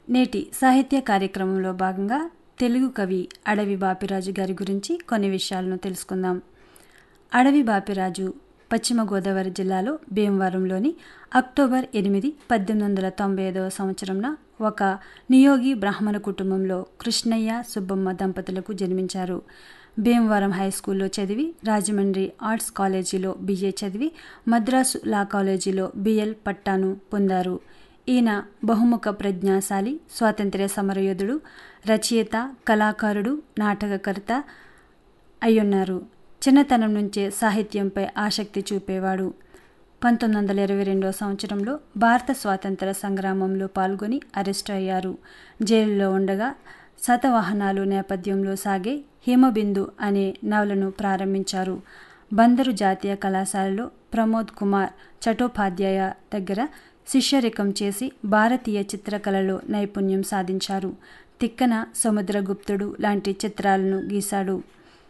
నేటి సాహిత్య కార్యక్రమంలో భాగంగా తెలుగు కవి అడవి బాపిరాజు గారి గురించి కొన్ని విషయాలను తెలుసుకుందాం అడవి బాపిరాజు పశ్చిమ గోదావరి జిల్లాలో భీమవరంలోని అక్టోబర్ ఎనిమిది పద్దెనిమిది వందల తొంభై ఐదవ సంవత్సరంన ఒక నియోగి బ్రాహ్మణ కుటుంబంలో కృష్ణయ్య సుబ్బమ్మ దంపతులకు జన్మించారు భీమవరం హై స్కూల్లో చదివి రాజమండ్రి ఆర్ట్స్ కాలేజీలో బీఏ చదివి మద్రాసు లా కాలేజీలో బిఎల్ పట్టాను పొందారు ఈయన బహుముఖ ప్రజ్ఞాశాలి స్వాతంత్ర్య సమరయోధుడు రచయిత కళాకారుడు నాటకకర్త అయ్యున్నారు చిన్నతనం నుంచే సాహిత్యంపై ఆసక్తి చూపేవాడు పంతొమ్మిది వందల ఇరవై రెండవ సంవత్సరంలో భారత స్వాతంత్ర సంగ్రామంలో పాల్గొని అరెస్టు అయ్యారు జైలులో ఉండగా శతవాహనాలు నేపథ్యంలో సాగే హిమబిందు అనే నవలను ప్రారంభించారు బందరు జాతీయ కళాశాలలో ప్రమోద్ కుమార్ చటోపాధ్యాయ దగ్గర శిష్యరికం చేసి భారతీయ చిత్రకళలో నైపుణ్యం సాధించారు తిక్కన సముద్రగుప్తుడు లాంటి చిత్రాలను గీశాడు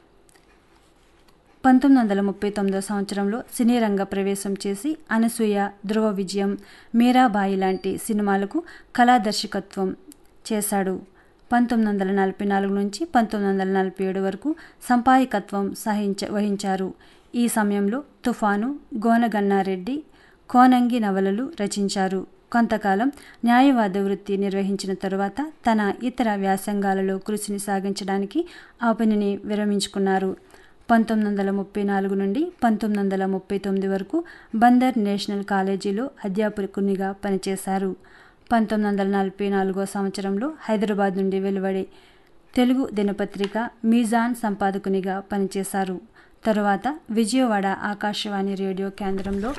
పంతొమ్మిది వందల ముప్పై తొమ్మిదో సంవత్సరంలో సినీ రంగ ప్రవేశం చేసి అనసూయ ధ్రువ విజయం మీరాబాయి లాంటి సినిమాలకు కళా దర్శకత్వం చేశాడు పంతొమ్మిది వందల నలభై నాలుగు నుంచి పంతొమ్మిది వందల నలభై ఏడు వరకు సంపాదకత్వం సహించ వహించారు ఈ సమయంలో తుఫాను గోనగన్నారెడ్డి కోనంగి నవలలు రచించారు కొంతకాలం న్యాయవాద వృత్తి నిర్వహించిన తరువాత తన ఇతర వ్యాసంగాలలో కృషిని సాగించడానికి ఆ పనిని విరమించుకున్నారు పంతొమ్మిది వందల ముప్పై నాలుగు నుండి పంతొమ్మిది వందల ముప్పై తొమ్మిది వరకు బందర్ నేషనల్ కాలేజీలో అధ్యాపకునిగా పనిచేశారు పంతొమ్మిది వందల నలభై నాలుగో సంవత్సరంలో హైదరాబాద్ నుండి వెలువడే తెలుగు దినపత్రిక మీజాన్ సంపాదకునిగా పనిచేశారు తరువాత విజయవాడ ఆకాశవాణి రేడియో కేంద్రంలో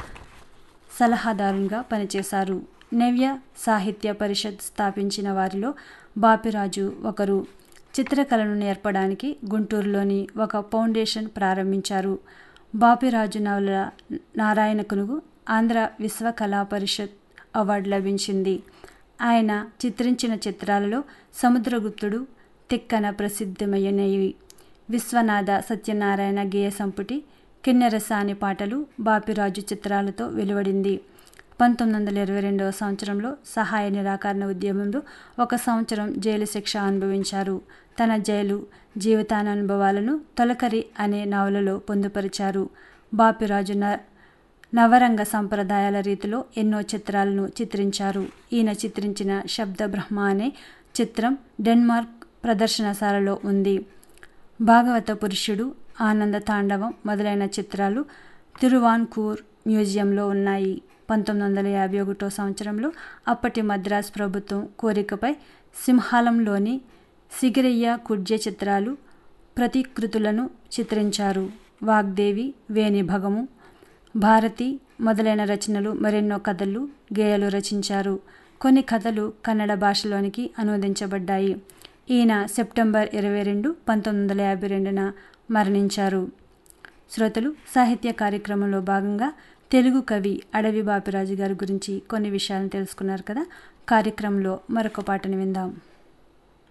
సలహాదారునిగా పనిచేశారు నవ్య సాహిత్య పరిషత్ స్థాపించిన వారిలో బాపిరాజు ఒకరు చిత్రకళను నేర్పడానికి గుంటూరులోని ఒక ఫౌండేషన్ ప్రారంభించారు బాపిరాజు నవల నారాయణకునుగు ఆంధ్ర విశ్వ కళా పరిషత్ అవార్డు లభించింది ఆయన చిత్రించిన చిత్రాలలో సముద్రగుప్తుడు తిక్కన ప్రసిద్ధమైనవి విశ్వనాథ సత్యనారాయణ గేయ సంపుటి కిన్నెరసాని పాటలు బాపిరాజు చిత్రాలతో వెలువడింది పంతొమ్మిది వందల ఇరవై రెండవ సంవత్సరంలో సహాయ నిరాకరణ ఉద్యమంలో ఒక సంవత్సరం జైలు శిక్ష అనుభవించారు తన జైలు జీవితానుభవాలను తొలకరి అనే నవలలో పొందుపరిచారు బాపిరాజు న నవరంగ సంప్రదాయాల రీతిలో ఎన్నో చిత్రాలను చిత్రించారు ఈయన చిత్రించిన శబ్ద బ్రహ్మ అనే చిత్రం డెన్మార్క్ ప్రదర్శనశాలలో ఉంది భాగవత పురుషుడు ఆనంద తాండవం మొదలైన చిత్రాలు తిరువాన్కూర్ మ్యూజియంలో ఉన్నాయి పంతొమ్మిది వందల యాభై ఒకటో సంవత్సరంలో అప్పటి మద్రాస్ ప్రభుత్వం కోరికపై సింహాలంలోని సిగిరయ్య కుడ్య చిత్రాలు ప్రతికృతులను చిత్రించారు వాగ్దేవి వేణి భగము భారతి మొదలైన రచనలు మరెన్నో కథలు గేయాలు రచించారు కొన్ని కథలు కన్నడ భాషలోనికి అనువదించబడ్డాయి ఈయన సెప్టెంబర్ ఇరవై రెండు పంతొమ్మిది వందల యాభై రెండున మరణించారు శ్రోతలు సాహిత్య కార్యక్రమంలో భాగంగా తెలుగు కవి అడవి బాపిరాజు గారి గురించి కొన్ని విషయాలను తెలుసుకున్నారు కదా కార్యక్రమంలో మరొక పాటను విందాం